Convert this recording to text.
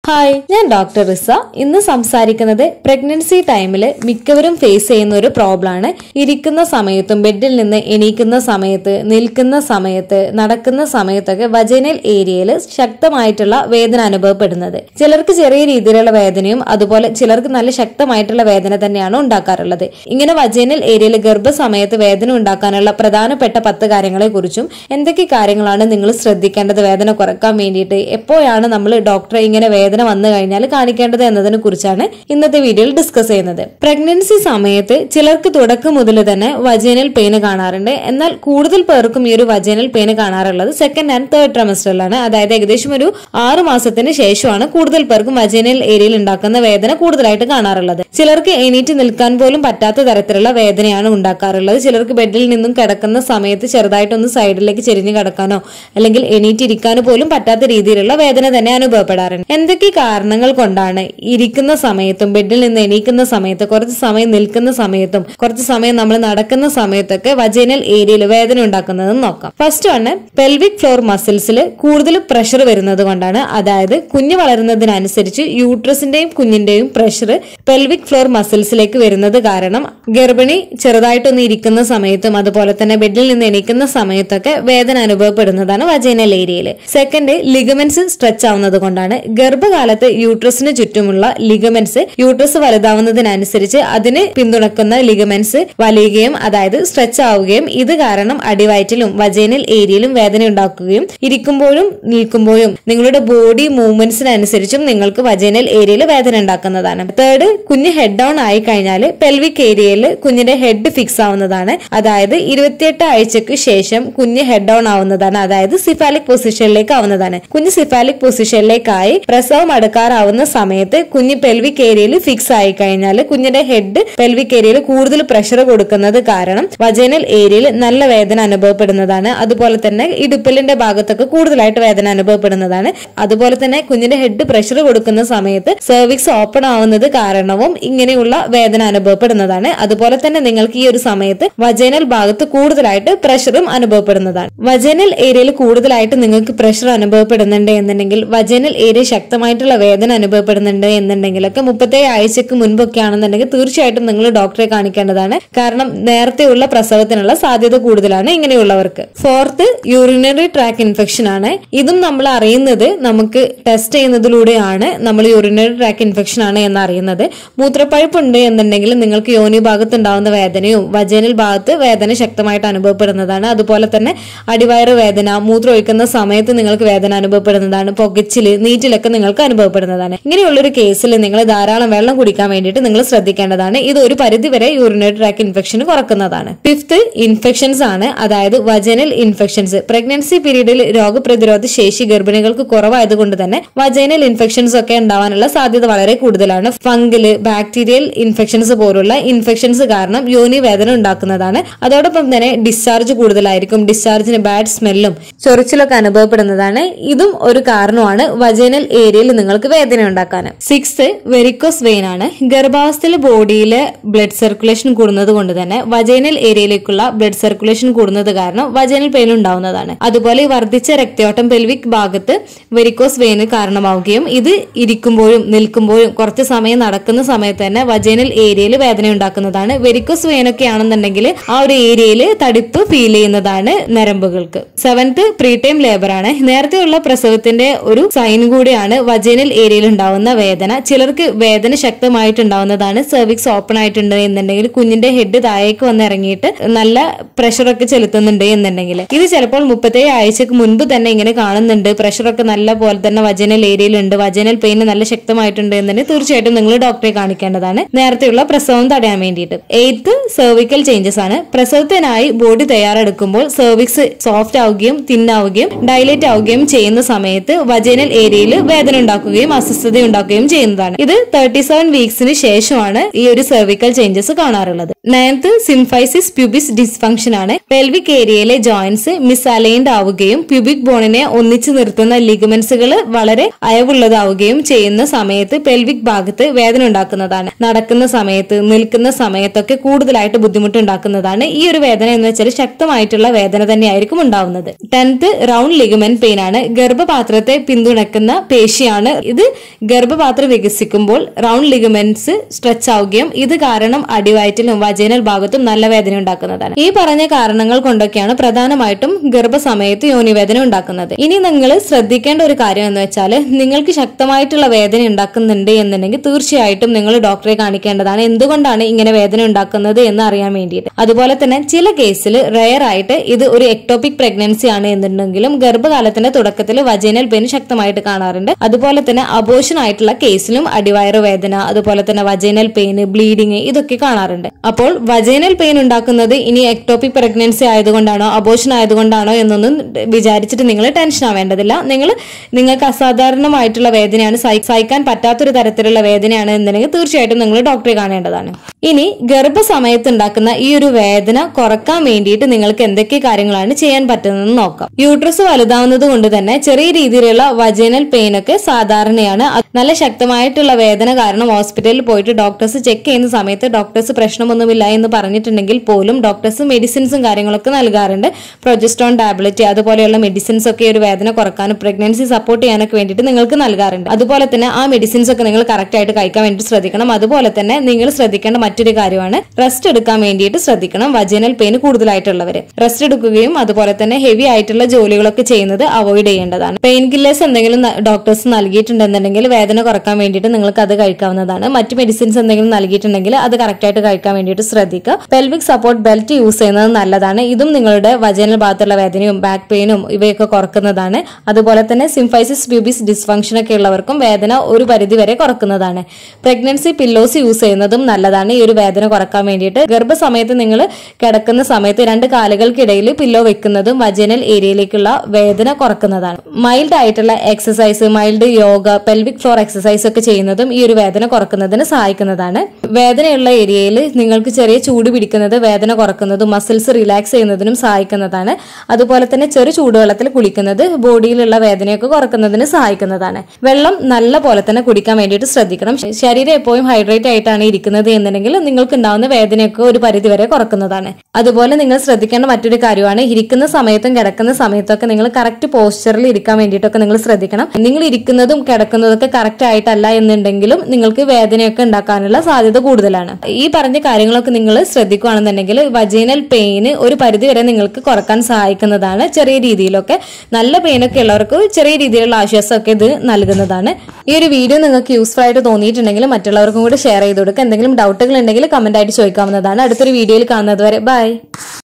hi ഞാൻ doctor റിസ ഇന്ന് സംസാരിക്കുന്നത് പ്രഗ്നൻസി ടൈമിൽ മിക്കവരും ഫേസ് ചെയ്യുന്ന ഒരു പ്രോബ്ലം ആണ് ഇരിക്കുന്ന സമയത്തും ബെഡിൽ നിന്ന് എണീക്കുന്ന സമയത്ത് നിൽക്കുന്ന സമയത്ത് നടക്കുന്ന സമയത്തൊക്കെ വജനൽ ഏരിയയിൽ ശക്തമായിട്ടുള്ള വേദന അനുഭവപ്പെടുന്നത് ചിലർക്ക് ചെറിയ രീതിയിലുള്ള വേദനയും അതുപോലെ ചിലർക്ക് നല്ല ശക്തമായിട്ടുള്ള വേദന തന്നെയാണ് ഉണ്ടാക്കാറുള്ളത് ഇങ്ങനെ വജനൽ ഏരിയയിൽ ഗർഭസമയത്ത് വേദന ഉണ്ടാക്കാനുള്ള പ്രധാനപ്പെട്ട പത്ത് കാര്യങ്ങളെ കുറിച്ചും എന്തൊക്കെ കാര്യങ്ങളാണ് നിങ്ങൾ ശ്രദ്ധിക്കേണ്ടത് വേദന കുറക്കാൻ വേണ്ടിയിട്ട് എപ്പോഴാണ് നമ്മൾ ഡോക്ടറെ ഇങ്ങനെ വേദന വന്നു കഴിഞ്ഞാൽ കാണിക്കേണ്ടത് എന്നതിനെ കുറിച്ചാണ് ഇന്നത്തെ വീഡിയോയിൽ ഡിസ്കസ് ചെയ്യുന്നത് പ്രഗ്നൻസി സമയത്ത് ചിലർക്ക് തുടക്കം മുതൽ തന്നെ വജേനൽ പെയിന് കാണാറുണ്ട് എന്നാൽ കൂടുതൽ പേർക്കും ഈ ഒരു വജേനൽ പെയിന് കാണാറുള്ളത് സെക്കൻഡ് ആൻഡ് തേർഡ് ട്രമസ്റ്ററിലാണ് അതായത് ഏകദേശം ഒരു ആറ് മാസത്തിന് ശേഷമാണ് കൂടുതൽ പേർക്കും വജേനൽ ഏരിയയിൽ ഉണ്ടാക്കുന്ന വേദന കൂടുതലായിട്ട് കാണാറുള്ളത് ചിലർക്ക് എണീറ്റ് നിൽക്കാൻ പോലും പറ്റാത്ത തരത്തിലുള്ള വേദനയാണ് ഉണ്ടാക്കാറുള്ളത് ചിലർക്ക് ബെഡിൽ നിന്നും കിടക്കുന്ന സമയത്ത് ചെറുതായിട്ടൊന്ന് സൈഡിലേക്ക് ചെരിഞ്ഞു കിടക്കാനോ അല്ലെങ്കിൽ എണീറ്റിരിക്കാനോ പോലും പറ്റാത്ത രീതിയിലുള്ള വേദന തന്നെ അനുഭവപ്പെടാറുണ്ട് എന്തൊക്കെ കാരണങ്ങൾ കൊണ്ടാണ് ഇരിക്കുന്ന സമയത്തും ബെഡിൽ നിന്ന് എണീക്കുന്ന സമയത്ത് കുറച്ച് സമയം നിൽക്കുന്ന സമയത്തും കുറച്ച് സമയം നമ്മൾ നടക്കുന്ന സമയത്തൊക്കെ വജൈനൽ ഏരിയയിൽ വേദന ഉണ്ടാക്കുന്നതെന്ന് നോക്കാം ഫസ്റ്റ് ആണ് പെൽവിക് ഫ്ലോർ മസിൽസിൽ കൂടുതൽ പ്രഷർ വരുന്നത് കൊണ്ടാണ് അതായത് കുഞ്ഞ് വളരുന്നതിനനുസരിച്ച് യൂട്രസിന്റെയും കുഞ്ഞിന്റെയും പ്രഷർ പെൽവിക് ഫ്ലോർ മസിൽസിലേക്ക് വരുന്നത് കാരണം ഗർഭിണി ചെറുതായിട്ടൊന്ന് ഇരിക്കുന്ന സമയത്തും അതുപോലെ തന്നെ ബെഡിൽ നിന്ന് എണീക്കുന്ന സമയത്തൊക്കെ വേദന അനുഭവപ്പെടുന്നതാണ് വജൈനൽ ഏരിയയിൽ സെക്കൻഡ് ലിഗമെന്റ്സ് സ്ട്രെച്ച് ആവുന്നത് കൊണ്ടാണ് ഗർഭകാലത്ത് യൂട്രസിന് ചുറ്റുമുള്ള ലിഗമെന്റ്സ് യൂട്രസ് വലുതാവുന്നതിനനുസരിച്ച് അതിന് പിന്തുണക്കുന്ന ലിഗമെന്റ്സ് വലിയുകയും അതായത് സ്ട്രെച്ച് ആവുകയും ഇത് കാരണം അടിവയറ്റിലും വജൈനൽ ഏരിയയിലും വേദന ഉണ്ടാക്കുകയും ഇരിക്കുമ്പോഴും നിൽക്കുമ്പോഴും നിങ്ങളുടെ ബോഡി മൂവ്മെന്റ്സിനനുസരിച്ചും നിങ്ങൾക്ക് വജൈനൽ ഏരിയയിൽ വേദന ഉണ്ടാക്കുന്നതാണ് തേർഡ് കുഞ്ഞ് ഹെഡ് ഡൗൺ ആയി കഴിഞ്ഞാൽ പെൽവിക് ഏരിയയിൽ കുഞ്ഞിന്റെ ഹെഡ് ഫിക്സ് ആവുന്നതാണ് അതായത് ഇരുപത്തിയെട്ട് ആഴ്ചക്ക് ശേഷം കുഞ്ഞ് ഹെഡ് ഡൗൺ ആവുന്നതാണ് അതായത് സിഫാലിക് പൊസിഷനിലേക്ക് ആവുന്നതാണ് കുഞ്ഞ് സിഫാലിക് പൊസിഷനിലേക്കായി പ്രസവം അടുക്കാറാവുന്ന സമയത്ത് കുഞ്ഞ് പെൽവിക് ഏരിയയിൽ ഫിക്സ് ആയി കഴിഞ്ഞാൽ കുഞ്ഞിന്റെ ഹെഡ് പെൽവിക് ഏരിയയിൽ കൂടുതൽ പ്രഷർ കൊടുക്കുന്നത് കാരണം വജൈനൽ ഏരിയയിൽ നല്ല വേദന അനുഭവപ്പെടുന്നതാണ് അതുപോലെ തന്നെ ഇടുപ്പലിന്റെ ഭാഗത്തൊക്കെ കൂടുതലായിട്ട് വേദന അനുഭവപ്പെടുന്നതാണ് അതുപോലെ തന്നെ കുഞ്ഞിന്റെ ഹെഡ് പ്രഷർ കൊടുക്കുന്ന സമയത്ത് സെർവിക്സ് ഓപ്പൺ ആവുന്നത് കാരണവും ഇങ്ങനെയുള്ള വേദന അനുഭവപ്പെടുന്നതാണ് അതുപോലെ തന്നെ നിങ്ങൾക്ക് ഈ ഒരു സമയത്ത് വജൈനൽ ഭാഗത്ത് കൂടുതലായിട്ട് പ്രഷറും അനുഭവപ്പെടുന്നതാണ് വജൈനൽ ഏരിയയിൽ കൂടുതലായിട്ട് നിങ്ങൾക്ക് പ്രഷർ അനുഭവപ്പെടുന്നുണ്ട് എന്നുണ്ടെങ്കിൽ വജൈനൽ ഏരിയ ശക്തമായിട്ടുള്ള വേദന അനുഭവപ്പെടുന്നുണ്ട് എന്നുണ്ടെങ്കിലൊക്കെ മുപ്പത്തേഴ് ആഴ്ചക്ക് മുൻപൊക്കെ ആണെന്നുണ്ടെങ്കിൽ തീർച്ചയായിട്ടും നിങ്ങൾ ഡോക്ടറെ കാണിക്കേണ്ടതാണ് കാരണം നേരത്തെയുള്ള പ്രസവത്തിനുള്ള സാധ്യത കൂടുതലാണ് ഇങ്ങനെയുള്ളവർക്ക് ഫോർത്ത് യൂറിനറി ട്രാക്ക് ഇൻഫെക്ഷൻ ആണ് ഇതും നമ്മൾ അറിയുന്നത് നമുക്ക് ടെസ്റ്റ് ചെയ്യുന്നതിലൂടെയാണ് നമ്മൾ യൂറിനറി ട്രാക്ക് ഇൻഫെക്ഷൻ ആണ് എന്ന് അറിയുന്നത് മൂത്രപ്പഴുപ്പുണ്ട് എന്നുണ്ടെങ്കിൽ നിങ്ങൾക്ക് യോനി ഭാഗത്ത് ഉണ്ടാവുന്ന വേദനയും വജനൽ ഭാഗത്ത് വേദന ശക്തമായിട്ട് അനുഭവപ്പെടുന്നതാണ് അതുപോലെ തന്നെ അടിവയറ് വേദന മൂത്രം ഒഴിക്കുന്ന സമയത്ത് നിങ്ങൾക്ക് വേദന അനുഭവപ്പെടുന്നതാണ് പുകച്ചില് നീറ്റിലൊക്കെ നിങ്ങൾക്ക് അനുഭവപ്പെടുന്നതാണ് ഇങ്ങനെയുള്ള ഒരു കേസിൽ നിങ്ങൾ ധാരാളം വെള്ളം കുടിക്കാൻ വേണ്ടിയിട്ട് നിങ്ങൾ ശ്രദ്ധിക്കേണ്ടതാണ് ഇത് ഒരു പരിധിവരെ യൂറിനറി ട്രാക്ക് ഇൻഫെക്ഷൻ കുറക്കുന്നതാണ് ഫിഫ്ത്ത് ഇൻഫെക്ഷൻസ് ആണ് അതായത് വജനൽ ഇൻഫെക്ഷൻസ് പ്രഗ്നൻസി പീരീഡിൽ രോഗപ്രതിരോധ ശേഷി ഗർഭിണികൾക്ക് കുറവായതുകൊണ്ട് തന്നെ വജൈനൽ ഇൻഫെക്ഷൻസ് ഒക്കെ ഉണ്ടാവാനുള്ള സാധ്യത വളരെ കൂടുതലാണ് ഫംഗില് ബാക്ടീരിയൽ ഇൻഫെക്ഷൻസ് പോലുള്ള ഇൻഫെക്ഷൻസ് കാരണം യോനി വേദന ഉണ്ടാക്കുന്നതാണ് അതോടൊപ്പം തന്നെ ഡിസ്ചാർജ് കൂടുതലായിരിക്കും ഡിസ്ചാർജിന് ബാഡ് സ്മെല്ലും ചൊറിച്ചിലൊക്കെ അനുഭവപ്പെടുന്നതാണ് ഇതും ഒരു കാരണമാണ് വജൈനൽ ഏരിയയിൽ നിങ്ങൾക്ക് വേദന ഉണ്ടാക്കാൻ സിക്സ് വെരിക്കോസ് വെയിൻ ആണ് ഗർഭാവസ്ഥയിൽ ബോഡിയിലെ ബ്ലഡ് സർക്കുലേഷൻ കൂടുന്നത് കൊണ്ട് തന്നെ വജൈനൽ ഏരിയയിലേക്കുള്ള ബ്ലഡ് സർക്കുലേഷൻ കൂടുന്നത് കാരണം വജൈനൽ പെയിൻ ഉണ്ടാവുന്നതാണ് അതുപോലെ ഈ വർദ്ധിച്ച രക്തയോട്ടം പെൽവിക് ഭാഗത്ത് വെരിക്കോസ് വെയിന് കാരണമാവുകയും ഇത് ഇരിക്കുമ്പോഴും നിൽക്കുമ്പോഴും കുറച്ച് സമയം നടക്കുന്ന സമയത്ത് തന്നെ വജൈനൽ ഏരിയയിൽ വേദന ഉണ്ടാക്കുന്നതാണ് വെരിക്കോസ് വെയിനൊക്കെ ആണെന്നുണ്ടെങ്കിൽ ആ ഒരു ഏരിയയിൽ തടിപ്പ് ഫീൽ ചെയ്യുന്നതാണ് നരമ്പുകൾക്ക് സെവൻത്ത് പ്രീ ടൈം ലേബർ ആണ് നേരത്തെയുള്ള പ്രസവത്തിന്റെ ഒരു സൈൻ കൂടിയാണ് വജൈനൽ ഏരിയയിൽ ഉണ്ടാവുന്ന വേദന ചിലർക്ക് വേദന ശക്തമായിട്ടുണ്ടാവുന്നതാണ് സെർവിക്സ് ഓപ്പൺ ആയിട്ടുണ്ട് എന്നുണ്ടെങ്കിൽ കുഞ്ഞിന്റെ ഹെഡ് താഴേക്ക് വന്ന് ഇറങ്ങിയിട്ട് നല്ല പ്രഷറൊക്കെ ചെലുത്തുന്നുണ്ട് എന്നുണ്ടെങ്കിൽ ഇത് ചിലപ്പോൾ മുപ്പത്തേഴ് ആഴ്ചക്ക് മുൻപ് തന്നെ ഇങ്ങനെ കാണുന്നുണ്ട് പ്രഷറൊക്കെ നല്ല പോലെ തന്നെ വജനൽ ഏരിയയിലുണ്ട് വജനൽ പെയിൻ നല്ല ശക്തമായിട്ടുണ്ട് എന്നുണ്ടെങ്കിൽ തീർച്ചയായിട്ടും നിങ്ങൾ ഡോക്ടറെ കാണിക്കേണ്ടതാണ് നേരത്തെയുള്ള പ്രസവം തടയാൻ വേണ്ടിയിട്ട് എയ്ത്ത് സെർവിക്കൽ ചേഞ്ചസ് ആണ് പ്രസവത്തിനായി ബോഡി തയ്യാറെടുക്കുമ്പോൾ സെർവിക്സ് സോഫ്റ്റ് ആവുകയും തിന്നാവുകയും ഡയലേറ്റ് ആവുകയും ചെയ്യുന്ന സമയത്ത് വജനൽ ഏരിയയിൽ വേദന ഉണ്ടാക്കുകയും അസ്വസ്ഥത ഉണ്ടാക്കുകയും ചെയ്യുന്നതാണ് ഇത് തേർട്ടി സെവൻ വീക്സിന് ശേഷമാണ് ഈ ഒരു സെർവിക്കൽ ചേഞ്ചസ് കാണാറുള്ളത് നയൻത്ത് സിംഫൈസിസ് പ്യൂബിസ് ഡിസ്ഫങ്ഷൻ ആണ് പെൽവിക് ഏരിയയിലെ ജോയിന്റ്സ് മിസ്അലൈൻഡ് ആവുകയും പ്യൂബിക് ബോണിനെ ഒന്നിച്ചു നിർത്തുന്ന ലിഗമെന്റ്സുകൾ വളരെ അയവുള്ളതാവുകയും ചെയ്യുന്ന സമയത്ത് പെൽവിക് ഭാഗത്ത് വേദന ഉണ്ടാക്കുന്നതാണ് നടക്കുന്ന സമയത്ത് നിൽക്കുന്ന സമയത്തൊക്കെ കൂടുതലായിട്ട് ബുദ്ധിമുട്ടുണ്ടാക്കുന്നതാണ് ഈ ഒരു വേദന എന്ന് വെച്ചാൽ ശക്തമായിട്ടുള്ള വേദന തന്നെയായിരിക്കും ഉണ്ടാവുന്നത് ടെൻത്ത് റൗണ്ട് ലിഗമെന്റ് പെയിൻ ആണ് ഗർഭപാത്രത്തെ പിന്തുണക്കുന്ന പേശിയാണ് കാരണമാണ് ഇത് ഗർഭപാത്രം വികസിക്കുമ്പോൾ റൗണ്ട് ലിഗമെന്റ്സ് സ്ട്രെച്ച് ആവുകയും ഇത് കാരണം അടിവയറ്റിലും വജൈനൽ ഭാഗത്തും നല്ല വേദന ഉണ്ടാക്കുന്നതാണ് ഈ പറഞ്ഞ കാരണങ്ങൾ കൊണ്ടൊക്കെയാണ് പ്രധാനമായിട്ടും ഗർഭസമയത്ത് യോനിവേദന ഉണ്ടാക്കുന്നത് ഇനി നിങ്ങൾ ശ്രദ്ധിക്കേണ്ട ഒരു കാര്യം എന്ന് വെച്ചാൽ നിങ്ങൾക്ക് ശക്തമായിട്ടുള്ള വേദന ഉണ്ടാക്കുന്നുണ്ട് എന്നുണ്ടെങ്കിൽ തീർച്ചയായിട്ടും നിങ്ങൾ ഡോക്ടറെ കാണിക്കേണ്ടതാണ് എന്തുകൊണ്ടാണ് ഇങ്ങനെ വേദന ഉണ്ടാക്കുന്നത് എന്ന് അറിയാൻ വേണ്ടിയിട്ട് അതുപോലെ തന്നെ ചില കേസിൽ റെയർ ആയിട്ട് ഇത് ഒരു എക്ടോപിക് പ്രഗ്നൻസി ആണ് എന്നുണ്ടെങ്കിലും ഗർഭകാലത്തിന്റെ തുടക്കത്തിൽ വജൈനൽ പെയിൻ ശക്തമായിട്ട് കാണാറുണ്ട് അതുപോലെ തന്നെ അബോഷൻ ആയിട്ടുള്ള കേസിലും അടിവയറ് വേദന അതുപോലെ തന്നെ വജൈനൽ പെയിൻ ബ്ലീഡിങ് ഇതൊക്കെ കാണാറുണ്ട് അപ്പോൾ വജൈനൽ പെയിൻ ഉണ്ടാക്കുന്നത് ഇനി എക്ടോപിക് പ്രഗ്നൻസി ആയതുകൊണ്ടാണോ അബോഷൻ ആയതുകൊണ്ടാണോ എന്നൊന്നും വിചാരിച്ചിട്ട് നിങ്ങൾ ടെൻഷൻ ആവേണ്ടതില്ല നിങ്ങൾ നിങ്ങൾക്ക് അസാധാരണമായിട്ടുള്ള വേദനയാണ് സഹി- സഹിക്കാൻ പറ്റാത്തൊരു തരത്തിലുള്ള വേദനയാണ് എന്നുണ്ടെങ്കിൽ തീർച്ചയായിട്ടും നിങ്ങൾ ഡോക്ടറെ കാണേണ്ടതാണ് ഇനി ഗർഭസമയത്ത് ഉണ്ടാക്കുന്ന ഈ ഒരു വേദന കുറക്കാൻ വേണ്ടിയിട്ട് നിങ്ങൾക്ക് എന്തൊക്കെ കാര്യങ്ങളാണ് ചെയ്യാൻ പറ്റുന്നതെന്ന് നോക്കാം യൂട്രസ് വലുതാവുന്നത് കൊണ്ട് തന്നെ ചെറിയ രീതിയിലുള്ള വജൈനൽ പെയിൻ ഒക്കെ സാധാരണയാണ് അത് നല്ല ശക്തമായിട്ടുള്ള വേദന കാരണം ഹോസ്പിറ്റലിൽ പോയിട്ട് ഡോക്ടേഴ്സ് ചെക്ക് ചെയ്യുന്ന സമയത്ത് ഡോക്ടേഴ്സ് പ്രശ്നമൊന്നുമില്ല എന്ന് പറഞ്ഞിട്ടുണ്ടെങ്കിൽ പോലും ഡോക്ടേഴ്സ് മെഡിസിൻസും കാര്യങ്ങളൊക്കെ നൽകാറുണ്ട് പ്രൊജസ്ട്രോൺ ടാബ്ലറ്റ് അതുപോലെയുള്ള മെഡിസിൻസ് ഒക്കെ ഒരു വേദന കുറക്കാനും പ്രഗ്നൻസി സപ്പോർട്ട് ചെയ്യാനൊക്കെ വേണ്ടിയിട്ട് നിങ്ങൾക്ക് നൽകാറുണ്ട് അതുപോലെ തന്നെ ആ മെഡിസിൻസ് ഒക്കെ നിങ്ങൾ കറക്റ്റ് ആയിട്ട് കഴിക്കാൻ വേണ്ടി ശ്രദ്ധിക്കണം അതുപോലെ തന്നെ നിങ്ങൾ ശ്രദ്ധിക്കേണ്ട മറ്റൊരു കാര്യമാണ് റെസ്റ്റ് എടുക്കാൻ വേണ്ടിയിട്ട് ശ്രദ്ധിക്കണം വജനൽ പെയിൻ കൂടുതലായിട്ടുള്ളവര് റെസ്റ്റ് എടുക്കുകയും അതുപോലെ തന്നെ ഹെവി ആയിട്ടുള്ള ജോലികളൊക്കെ ചെയ്യുന്നത് അവോയ്ഡ് ചെയ്യേണ്ടതാണ് പെയിൻ കില്ലേഴ്സ് എന്തെങ്കിലും ഡോക്ടേഴ്സ് നൽകിയിട്ടുണ്ടെന്നുണ്ടെങ്കിൽ വേദന കുറക്കാൻ വേണ്ടിയിട്ട് നിങ്ങൾക്ക് അത് കഴിക്കാവുന്നതാണ് മറ്റു മെഡിസിൻസ് എന്തെങ്കിലും നൽകിയിട്ടുണ്ടെങ്കിൽ അത് കറക്റ്റ് ആയിട്ട് കഴിക്കാൻ വേണ്ടിയിട്ട് ശ്രദ്ധിക്കുക പെൽവിക് സപ്പോർട്ട് ബെൽറ്റ് യൂസ് ചെയ്യുന്നത് നല്ലതാണ് ഇതും നിങ്ങളുടെ വജനൽ ഭാഗത്തുള്ള വേദനയും ബാക്ക് പെയിനും ഇവയൊക്കെ കുറക്കുന്നതാണ് അതുപോലെ തന്നെ സിംഫൈസിസ് പ്യൂബിസ് ഡിസ്ഫങ്ഷൻ ഒക്കെ ഉള്ളവർക്കും വേദന ഒരു പരിധി വരെ കുറക്കുന്നതാണ് പ്രഗ്നൻസി പില്ലോസ് യൂസ് ചെയ്യുന്നതും നല്ലതാണ് ഈ ഒരു വേദന കുറക്കാൻ വേണ്ടിയിട്ട് ഗർഭസമയത്ത് നിങ്ങൾ കിടക്കുന്ന സമയത്ത് രണ്ട് കാലുകൾക്കിടയിൽ പില്ലോ വെക്കുന്നതും വജനൽ ഏരിയയിലേക്കുള്ള വേദന കുറക്കുന്നതാണ് മൈൽഡ് ആയിട്ടുള്ള exercise mild yoga pelvic floor exercise ഒക്കെ ചെയ്യുന്നതും ഈ ഒരു വേദന കുറക്കുന്നതിന് സഹായിക്കുന്നതാണ് വേദനയുള്ള ഏരിയയിൽ നിങ്ങൾക്ക് ചെറിയ ചൂട് പിടിക്കുന്നത് വേദന കുറക്കുന്നതും മസിൽസ് റിലാക്സ് ചെയ്യുന്നതിനും സഹായിക്കുന്നതാണ് അതുപോലെ തന്നെ ചെറു ചൂടുവെള്ളത്തിൽ കുളിക്കുന്നത് ബോഡിയിലുള്ള വേദനയൊക്കെ കുറക്കുന്നതിന് സഹായിക്കുന്നതാണ് വെള്ളം നല്ല പോലെ തന്നെ കുടിക്കാൻ വേണ്ടിയിട്ട് ശ്രദ്ധിക്കണം ശ- ശരീരം എപ്പോഴും ഹൈഡ്രേറ്റ് ആയിട്ടാണ് ഇരിക്കുന്നത് എന്നുണ്ടെങ്കിൽ നിങ്ങൾക്ക് ഉണ്ടാവുന്ന വേദനയൊക്കെ ഒരു പരിധി വരെ കുറക്കുന്നതാണ് അതുപോലെ നിങ്ങൾ ശ്രദ്ധിക്കേണ്ട മറ്റൊരു കാര്യമാണ് ഇരിക്കുന്ന സമയത്തും കിടക്കുന്ന സമയത്തൊക്കെ നിങ്ങൾ കറക്റ്റ് പോസ്ചറിൽ ഇരിക്കാൻ വേണ്ടിയിട്ടൊക്കെ നിങ്ങൾ ശ്രദ്ധിക്കണം നിങ്ങൾ ഇരിക്കുന്നതും കിടക്കുന്നതൊക്കെ കറക്റ്റ് ആയിട്ടല്ല എന്നുണ്ടെങ്കിലും നിങ്ങൾക്ക് വേദനയൊക്കെ ഉണ്ടാക്കാനുള്ള സാധ്യത കൂടുതലാണ് ഈ പറഞ്ഞ കാര്യങ്ങളൊക്കെ നിങ്ങൾ ശ്രദ്ധിക്കുകയാണെന്നുണ്ടെങ്കിൽ വജീനൽ പെയിന് ഒരു പരിധി വരെ നിങ്ങൾക്ക് കുറക്കാൻ സഹായിക്കുന്നതാണ് ചെറിയ രീതിയിലൊക്കെ നല്ല പെയിനൊക്കെ ഉള്ളവർക്ക് ചെറിയ രീതിയിലുള്ള ആശ്വാസമൊക്കെ ഇത് നൽകുന്നതാണ് ഈ ഒരു വീഡിയോ നിങ്ങൾക്ക് യൂസ്ഫുൾ ആയിട്ട് തോന്നിയിട്ടുണ്ടെങ്കിൽ മറ്റുള്ളവർക്കും കൂടി ഷെയർ ചെയ്ത് കൊടുക്കുക എന്തെങ്കിലും ഡൗട്ടുകൾ ഉണ്ടെങ്കിൽ കമന്റ് ആയിട്ട് ചോദിക്കാവുന്നതാണ് അടുത്തൊരു വീഡിയോയിൽ കാണുന്നത് വരെ ബൈ